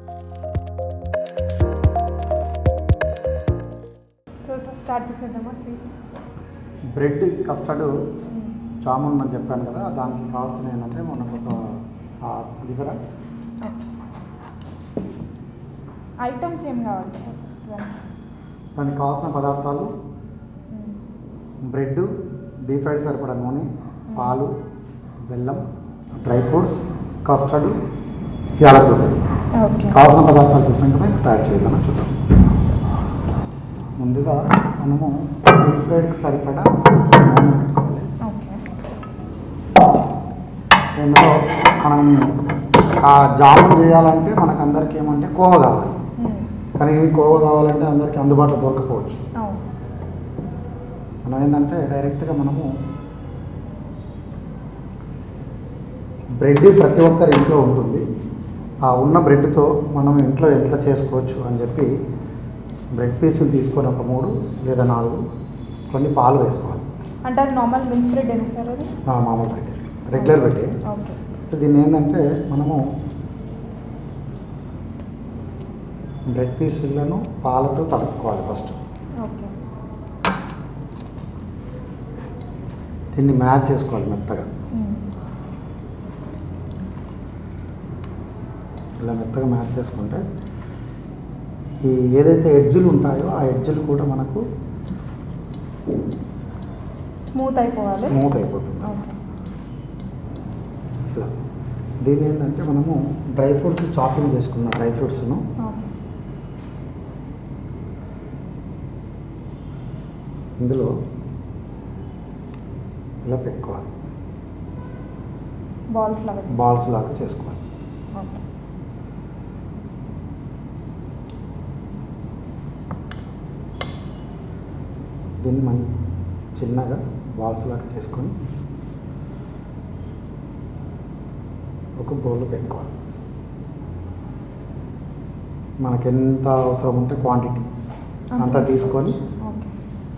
So so start చేసేద్దామా sweet bread custard jamun అని చెప్పాను కదా దానికి కావాల్సిన ఏంటంటే మనకు ఒక ఆ, అది కూడా ఐటమ్స్ ఏం కావాలి సార్ ఫస్ట్ దానికి దానికి కావాల్సిన పదార్థాలు బ్రెడ్ డీప్ ఫ్రైడ్ సరిపడా నూనె పాలు బెల్లం డ్రై ఫ్రూట్స్ కస్టర్డ్ యాలకులు ఓకే కావాల్సిన పదార్థాలు చూసాం కదా ఇప్పుడు తయారు చేద్దామని చూద్దాం ముందుగా మనము డీప్ ఫ్రైడ్కి సరిపడా నూనె పెట్టుకోవాలి ఓకే ఇందులో మనం ఆ జామున్ చేయాలంటే మనకు అందరికీ ఏమంటే కోవ కావాలి కానీ కోవ కావాలంటే అందరికీ అందుబాటులో దొరకపోవచ్చు అవును మనం ఏంటంటే డైరెక్ట్గా మనము బ్రెడ్ ప్రతి ఒక్కరి ఇంట్లో ఉంటుంది ఆ ఉన్న బ్రెడ్తో మనం ఇంట్లో ఎట్లా చేసుకోవచ్చు అని చెప్పి బ్రెడ్ పీసులు తీసుకొని ఒక మూడు లేదా నాలుగు కొన్ని పాలు వేసుకోవాలి అంటే అది నార్మల్ మిల్క్ బ్రెడ్ ఏనా సార్ అది ఆ మామూలు బ్రెడ్ రెగ్యులర్ బ్రెడ్ ఓకే దీన్ని ఏంటంటే మనము బ్రెడ్ పీసులను పాలతో తడుపుకోవాలి ఫస్ట్ ఓకే దీన్ని మ్యాచ్ చేసుకోవాలి మెత్తగా ఇలా మెత్తగా మ్యాచ్ చేసుకుంటే ఈ ఏదైతే ఎడ్జులు ఉంటాయో ఆ ఎడ్జులు కూడా మనకు స్మూత్ అయిపోవాలి స్మూత్ అయిపోతుంది ఓకే ఇలా దీన్ని ఏంటంటే మనము డ్రై ఫ్రూట్స్ చాపింగ్ చేసుకున్న డ్రై ఫ్రూట్స్ను ఓకే ఇందులో ఇలా పెట్టుకోవాలి బాల్స్ లాగా చేసి. బాల్స్ లాగా చేసుకోవాలి ఓకే దీన్ని మనం చిన్నగా బాల్స్ లాగా చేసుకొని ఒక బౌల్లో పెట్టుకోవాలి మనకి ఎంత అవసరం ఉంటే క్వాంటిటీ అంతా తీసుకొని ఓకే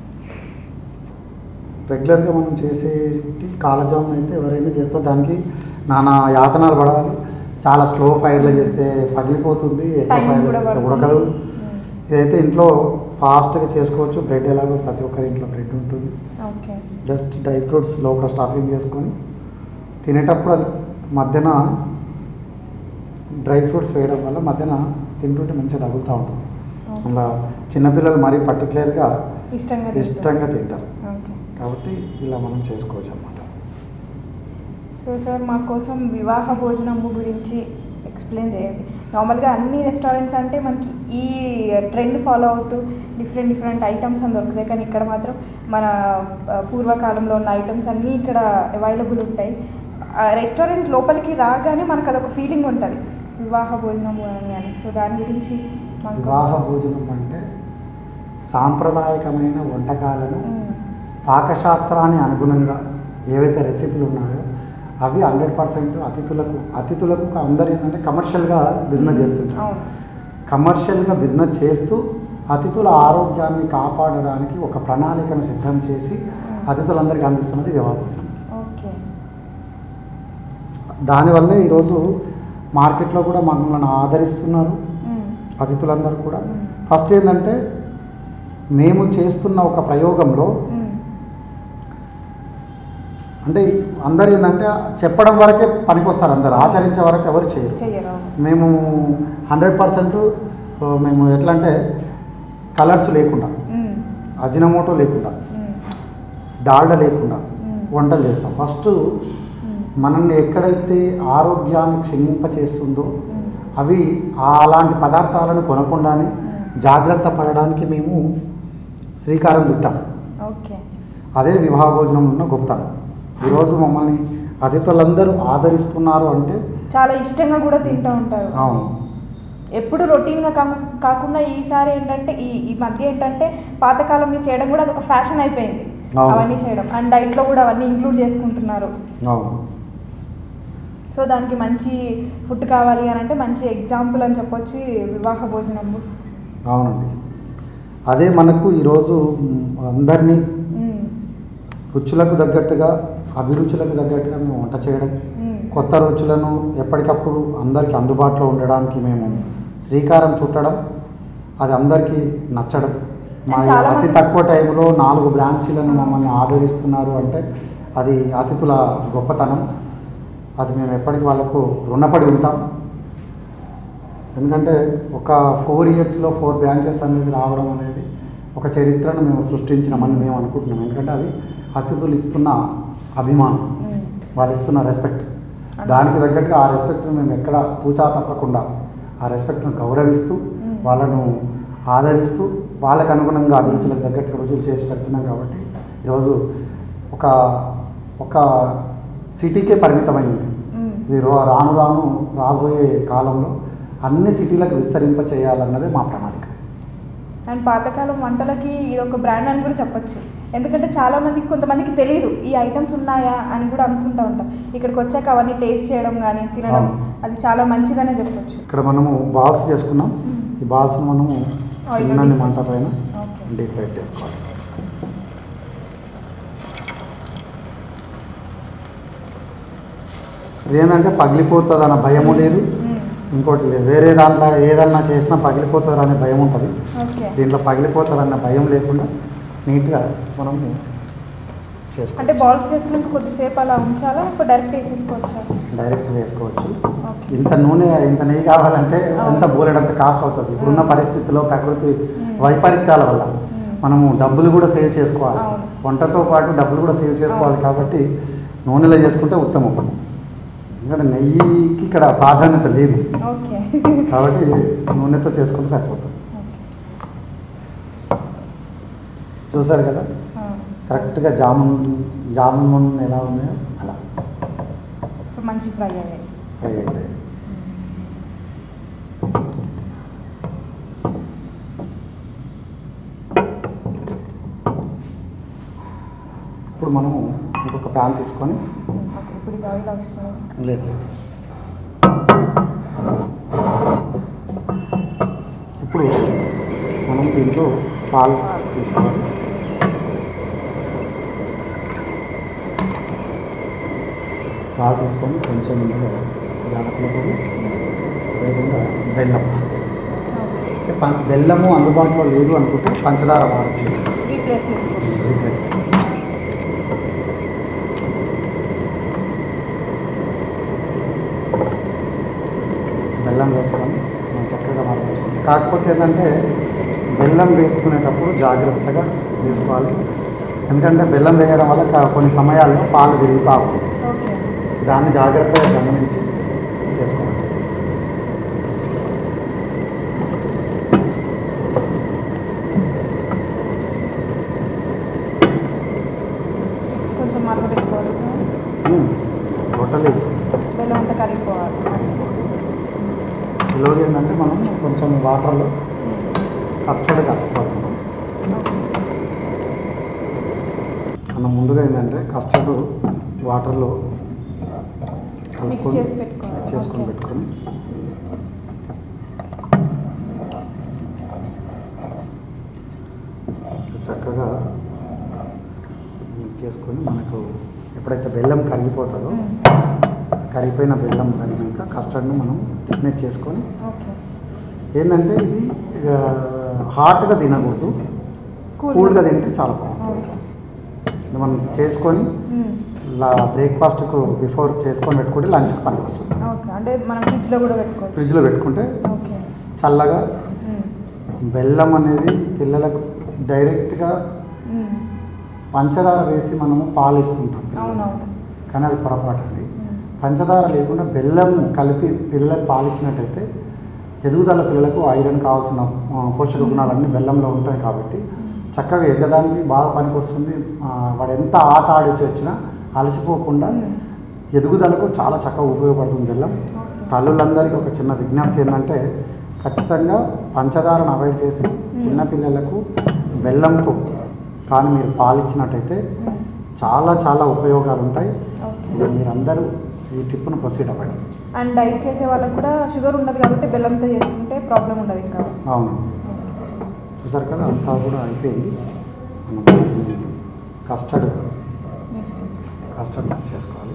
రెగ్యులర్గా మనం చేసేటి కాలజామున్ అయితే ఎవరైనా చేస్తారు దానికి నానా యాతనాలు పడాలి చాలా స్లో ఫైర్లో చేస్తే పగిలిపోతుంది ఎక్కువ Time ఫైర్లో కూడా చేస్తే పడుతుంది. ఉడకదు మ్మ్. ఇదైతే ఇంట్లో ఫాస్ట్గా చేసుకోవచ్చు బ్రెడ్ ఎలాగో ప్రతి ఒక్కరి ఇంట్లో బ్రెడ్ ఉంటుంది ఓకే జస్ట్ డ్రై ఫ్రూట్స్ లోపల స్టఫింగ్ చేసుకొని తినేటప్పుడు అది మధ్యన డ్రై ఫ్రూట్స్ వేయడం వల్ల మధ్యన తింటుంటే మంచిగా తగులుతూ ఉంటుంది ఓకే. అలా చిన్నపిల్లలు మరీ పర్టికులర్గా ఇష్టంగా ఇష్టంగా తింటారు ఓకే కాబట్టి ఇలా మనం చేసుకోవచ్చు అన్నమాట సో సార్ మా కోసం వివాహ భోజనము గురించి ఎక్స్ప్లెయిన్ చేయండి నార్మల్గా అన్ని రెస్టారెంట్స్ అంటే మనకి ఈ ట్రెండ్ ఫాలో అవుతూ డిఫరెంట్ డిఫరెంట్ ఐటమ్స్ అని దొరుకుతాయి కానీ ఇక్కడ మాత్రం మన ఆ, పూర్వకాలంలో ఉన్న ఐటమ్స్ అన్నీ ఇక్కడ అవైలబుల్ ఉంటాయి రెస్టారెంట్ లోపలికి రాగానే మనకు అదొక ఫీలింగ్ ఉంటుంది వివాహ భోజనము అని అని సో దాని గురించి మనకు వివాహ భోజనం అంటే సాంప్రదాయకమైన వంటకాలను మ్మ్. పాకశాస్త్రాన్ని అనుగుణంగా ఏవైతే రెసిపీలు ఉన్నాయో అవి హండ్రెడ్ పర్సెంట్ అతిథులకు అతిథులకు అందరు ఏంటంటే కమర్షియల్గా బిజినెస్ చేస్తుంటారు అవును కమర్షియల్గా బిజినెస్ చేస్తూ అతిథుల ఆరోగ్యాన్ని కాపాడడానికి ఒక ప్రణాళికను సిద్ధం చేసి అతిథులందరికీ అందిస్తున్నది వివాహ భోజనం ఓకే దానివల్లే ఈరోజు మార్కెట్లో కూడా మమ్మల్ని ఆదరిస్తున్నారు మ్మ్. అతిథులందరూ కూడా మ్మ్. ఫస్ట్ ఏంటంటే మేము చేస్తున్న ఒక ప్రయోగంలో మ్మ్. అంటే అందరు ఏంటంటే చెప్పడం వరకే పనికొస్తారు అందరు ఆచరించే వరకు ఎవరు చేయరు చెయ్యరు అవును. మేము హండ్రెడ్ పర్సెంట్ మేము ఎట్లా అంటే కలర్స్ లేకుండా మ్మ్. అజినమోటో లేకుండా మ్మ్. డాల్డా లేకుండా మ్మ్. వంటలు చేస్తాం ఫస్ట్ మ్మ్. మనల్ని ఎక్కడైతే ఆరోగ్యాన్ని క్షీణింప చేస్తుందో మ్మ్. అవి అలాంటి పదార్థాలను కొనకుండానే జాగ్రత్త పడడానికి మేము శ్రీకారం చుట్టాం ఓకే అదే వివాహ భోజనంలో ఉన్న గొప్పతనం ఈరోజు మమ్మల్ని అతిథులందరూ ఆదరిస్తున్నారు అంటే చాలా ఇష్టంగా కూడా తింటూ ఉంటారు అవును ఎప్పుడు రొటీన్గా కా- కాకుండా ఈసారి ఏంటంటే ఈ ఈ మధ్య ఏంటంటే పాతకాలంలో చేయడం కూడా అదొక ఫ్యాషన్ అయిపోయింది అవును. అవన్నీ చేయడం అండ్ డైట్లో కూడా అవన్నీ ఇంక్లూడ్ చేసుకుంటున్నారు అవును సో దానికి మంచి ఫుడ్ కావాలి అని అంటే మంచి ఎగ్జాంపుల్ అని చెప్పొచ్చు ఈ వివాహ భోజనము అవునండి అదే మనకు ఈరోజు మ్, అందరినీ మ్మ్. రుచులకు తగ్గట్టుగా అభిరుచులకు తగ్గట్టుగా మేము వంట చేయడం మ్మ్. కొత్త రుచులను ఎప్పటికప్పుడు అందరికీ అందుబాటులో ఉండడానికి మేము శ్రీకారం చుట్టడం అది అందరికీ నచ్చడం మా And చాలా అతి మంది- తక్కువ టైంలో నాలుగు బ్రాంచీలను మమ్మల్ని ఆదరిస్తున్నారు అంటే అది అతిథుల గొప్పతనం అది మేము ఎప్పటికీ వాళ్ళకు రుణపడి ఉంటాం ఎందుకంటే ఒక ఫోర్ ఇయర్స్లో ఫోర్ బ్రాంచెస్ అనేది రావడం అనేది ఒక చరిత్రను మేము సృష్టించినామని మేము అనుకుంటున్నాం ఎందుకంటే అది అతిథులు ఇస్తున్న అభిమానం మ్మ్. వాళ్ళు ఇస్తున్న రెస్పెక్ట్ దానికి తగ్గట్టుగా ఆ రెస్పెక్ట్ను మేము ఎక్కడ తూచా తప్పకుండా ఆ రెస్పెక్ట్ను గౌరవిస్తూ మ్మ్. వాళ్ళను ఆదరిస్తూ వాళ్ళకు అనుగుణంగా అభిరుచులకు తగ్గట్టుగా రుజువులు చేసి పెడుతున్నాం కాబట్టి ఈరోజు ఒక ఒక సిటీకే పరిమితమైంది మ్మ్. ఇది రో- రాను రాను రాబోయే కాలంలో అన్ని సిటీలకు విస్తరింప చేయాలన్నదే మా ప్రణాళిక అండ్ పాతకాలం వంటలకి ఇది ఒక బ్రాండ్ అని కూడా చెప్పొచ్చు ఎందుకంటే చాలా మందికి కొంతమందికి తెలియదు ఈ ఐటమ్స్ ఉన్నాయా అని కూడా అనుకుంటా ఉంటాం ఇక్కడికి వచ్చాక అవన్నీ టేస్ట్ చేయడం కానీ తినడం అవును. అది చాలా మంచిదనే చెప్పొచ్చు ఇక్కడ మనము బాల్స్ చేసుకున్నాం ఈ బాల్స్ను మనము Oil లో చిన్నని deep మంట పైన ఓకే డీప్ ఫ్రై చేసుకోవాలి ఇదేంటంటే పగిలిపోతుంది అన్న భయము లేదు మ్మ్. ఇంకోటి లేదు వేరే దాంట్లో ఏదన్నా చేసినా పగిలిపోతుంది అనే భయం ఉంటుంది ఓకే దీంట్లో పగిలిపోతుంది అన్న భయం లేకుండా నీట్గా మనం అంటే చేసుకోవచ్చు బాల్స్ చేసుకున్నాక కొద్దిసేపు అలా ఉంచాలా ఇప్పుడు డైరెక్ట్ వేసేసుకోవచ్చా డైరెక్ట్ వేసుకోవచ్చు ఓకే ఇంత నూనె ఇంత నెయ్యి కావాలంటే అవును. ఎంత బోలెడంత కాస్ట్ అవుతుంది ఇప్పుడున్న పరిస్థితిలో ప్రకృతి మ్మ్. వైపరీత్యాల వల్ల మ్మ్. మనము డబ్బులు కూడా సేవ్ చేసుకోవాలి అవును. వంటతో పాటు డబ్బులు కూడా సేవ్ చేసుకోవాలి అవును. కాబట్టి నూనెలో చేసుకుంటే ఉత్తమం ఎందుకంటే నెయ్యికి ఇక్కడ ప్రాధాన్యత లేదు ఓకే కాబట్టి నూనెతో చేసుకుంటే సరిపోతుంది చూసారు కదా ఆ. కరెక్ట్గా జామున్ జామున్ ఎలా ఉన్నాయో అలా సో మంచి ఫ్రై అయ్యాయి ఫ్రై అయిపోయాయి ఇప్పుడు మనము ఇంకొక ప్యాన్ తీసుకొని ఓకే ఇప్పుడు ఇది ఆయిల్ అవసరం లేదు. లేదు లేదు ఇప్పుడు మనం దీంట్లో పాలు తీసుకోవాలి పాలు తీసుకొని కొంచెం ఇందులో యాలకుల పొడి అదేవిధంగా బెల్లం అంటే పం- బెల్లము అందుబాటులో లేదు అనుకుంటే పంచదార వాడచ్చు రీప్లేస్ చేసుకోవచ్చు బెల్లం వేసుకొని మనం చక్కగా మరగించుకోవాలి కాకపోతే ఏంటంటే బెల్లం వేసుకునేటప్పుడు జాగ్రత్తగా వేసుకోవాలి ఎందుకంటే బెల్లం వేయడం వల్ల కా- కొన్ని సమయాల్లో పాలు విరుగుతా ఉంటాయి ఓకే దాన్ని జాగ్రత్తగా గమనించి చేసుకోవాలి కొంచెం మరగబెట్టుకోవాలి సార్ టోటలీ బెల్లం అంతా కరిగిపోవాలి ఈలోగా ఏంటంటే మనం కొంచెం వాటర్లో కస్టర్డ్ కలుపుకోవాలి మనం ముందుగా ఏంటంటే కస్టర్డ్ వాటర్లో మిక్స్ కలుపుకొని చేసి పెట్టుకోవాలి చేసుకొని ఓకే. పెట్టుకొని చక్కగా మిక్స్ చేసుకొని మనకు ఎప్పుడైతే బెల్లం కరిగిపోతుందో మ్మ్. కరిగిపోయిన బెల్లం కరిగినాక కస్టర్డ్ను మనం థిక్నెస్ చేసుకొని ఓకే ఏంటంటే ఇది ఇక హాట్గా తినకూడదు కూల్గా తింటే చాలా బాగుంటుంది ఓకే మనం చేసుకొని మ్మ్. లా బ్రేక్ఫాస్ట్కు బిఫోర్ చేసుకొని పెట్టుకుంటే లంచ్కి పనికి వస్తుంది ఓకే అంటే మనం ఫ్రిడ్జ్లో కూడా పెట్టుకోవచ్చు ఫ్రిడ్జ్లో పెట్టుకుంటే ఓకే చల్లగా మ్మ్. బెల్లం అనేది పిల్లలకు డైరెక్ట్గా మ్మ్. పంచదార వేసి మనము పాలు ఇస్తుంటాం పిల్లలకు. అవునవును కానీ అది పొరపాటు అండి మ్మ్. పంచదార లేకుండా బెల్లం కలిపి పిల్లలకు పాలు ఇచ్చినట్టయితే ఎదుగుదల పిల్లలకు ఐరన్ కావాల్సిన ఆ, పోషక గుణాలన్నీ బెల్లంలో ఉంటాయి కాబట్టి చక్కగా ఎదగడానికి బాగా పనికొస్తుంది ఆ, వాడు ఎంత ఆట ఆడిచి వచ్చినా అలసిపోకుండా మ్మ్. ఎదుగుదలకు చాలా చక్కగా ఉపయోగపడుతుంది బెల్లం ఓకే. తల్లులందరికీ ఒక చిన్న విజ్ఞప్తి ఏంటంటే ఖచ్చితంగా పంచదారను అవాయిడ్ చేసి చిన్నపిల్లలకు బెల్లంతో కానీ మీరు పాలు ఇచ్చినట్టయితే మ్మ్. చాలా చాలా ఉపయోగాలు ఉంటాయి ఓకే ఇది మీరందరూ ఈ టిప్ను ప్రొసీడ్ అవ్వండి అండ్ డైట్ చేసే వాళ్ళకి కూడా షుగర్ ఉండదు కాబట్టి బెల్లంతో చేసుకుంటే ప్రాబ్లం ఉండదు ఇంకా అవును చూసారు కదా అంతా కూడా అయిపోయింది మనం దీన్ని కస్టర్డ్ మిక్స్ చేసుకో కస్టర్డ్ మిక్స్ చేసుకోవాలి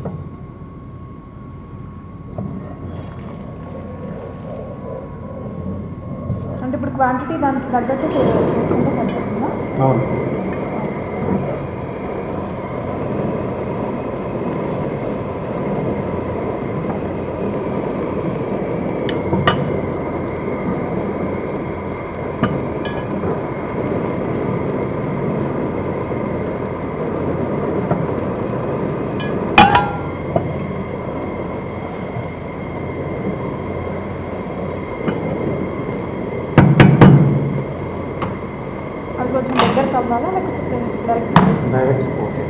అంటే ఇప్పుడు క్వాంటిటీ దానికి తగ్గట్టు చే- చేసుకుంటే సరిపోతుందా అవును అది కొంచెం దగ్గరకు అవ్వాలా లేకపోతే డైరెక్ట్ చేసి డైరెక్ట్ పోసే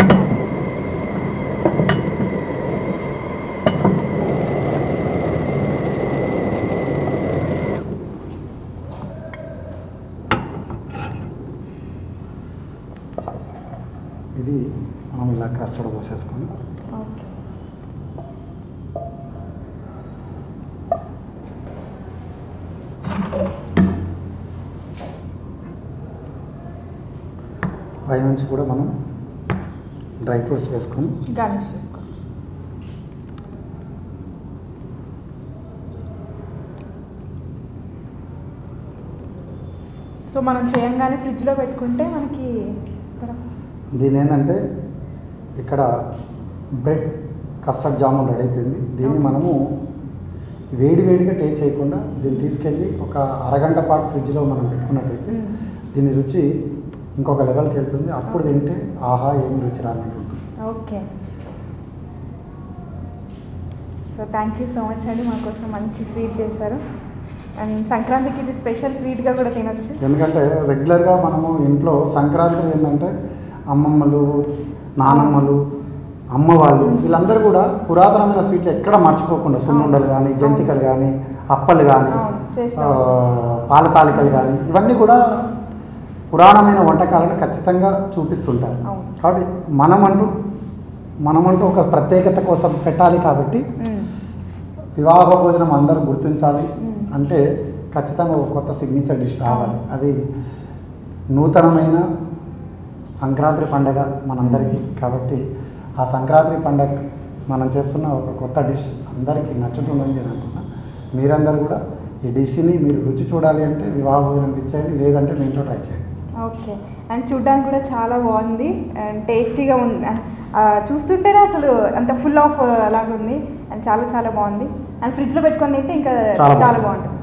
ఇది మనం ఇలా క్రస్టర్డ్ పోసేసుకొని ఓకే పైనుంచి కూడా మనం డ్రై ఫ్రూట్స్ వేసుకొని గార్నిష్ చేసుకోవచ్చు సో మనం చేయంగానే ఫ్రిడ్జ్లో పెట్టుకుంటే మనకి ఇస్తారా? దీని ఏంటంటే ఇక్కడ బ్రెడ్ కస్టర్డ్ జామున్ రెడీ అయిపోయింది దీన్ని Okay. మనము వేడి వేడిగా టేస్ట్ చేయకుండా దీన్ని తీసుకెళ్ళి ఒక అరగంట పాటు ఫ్రిడ్జ్లో మనం పెట్టుకున్నట్టయితే మ్మ్. దీని రుచి ఇంకొక లెవెల్కి వెళ్తుంది అప్పుడు తింటే ఆహా ఏమి రుచి రానట్టు ఉంటుంది okay so thank you so much అండి మా కోసం మంచి స్వీట్ చేశారు అండ్ సంక్రాంతికి ఇది స్పెషల్ స్వీట్గా కూడా తినొచ్చు ఎందుకంటే రెగ్యులర్గా మనము ఇంట్లో సంక్రాంతి ఏంటంటే అమ్మమ్మలు నానమ్మలు అమ్మవాళ్ళు వీళ్ళందరూ కూడా పురాతనమైన స్వీట్లు ఎక్కడ మర్చిపోకుండా సున్నుండలు కానీ జంతికలు కానీ అప్పలు కానీ అవును, చేస్తాం. పాల తాలికలు కానీ ఇవన్నీ కూడా పురాణమైన వంటకాలను ఖచ్చితంగా చూపిస్తుంటారు అవును. కాబట్టి మనమంటూ మనమంటూ ఒక ప్రత్యేకత కోసం పెట్టాలి కాబట్టి మ్మ్. వివాహ భోజనం అందరూ గుర్తించాలి మ్మ్. అంటే ఖచ్చితంగా ఒక కొత్త సిగ్నేచర్ డిష్ రావాలి అది నూతనమైన సంక్రాంతి పండగ మనందరికీ కాబట్టి ఆ సంక్రాంతి పండగ మనం చేస్తున్న ఒక కొత్త డిష్ అందరికీ నచ్చుతుందని నేను అనుకున్నా మీరందరూ కూడా ఈ డిష్ని మీరు రుచి చూడాలి అంటే వివాహ భోజనం ఇచ్చేయండి లేదంటే మీ ఇంట్లో ట్రై చేయండి ఓకే అండ్ చూడ్డానికి కూడా చాలా బాగుంది అండ్ టేస్టీగా ఉంది ఆ, చూస్తుంటేనే అసలు అంత ఫుల్ ఆఫ్ అలాగుంది అండ్ చాలా చాలా బాగుంది అండ్ ఫ్రిడ్జ్లో పెట్టుకొని తింటే ఇంకా చాలా చాలా బాగుంది. బాగుంటుంది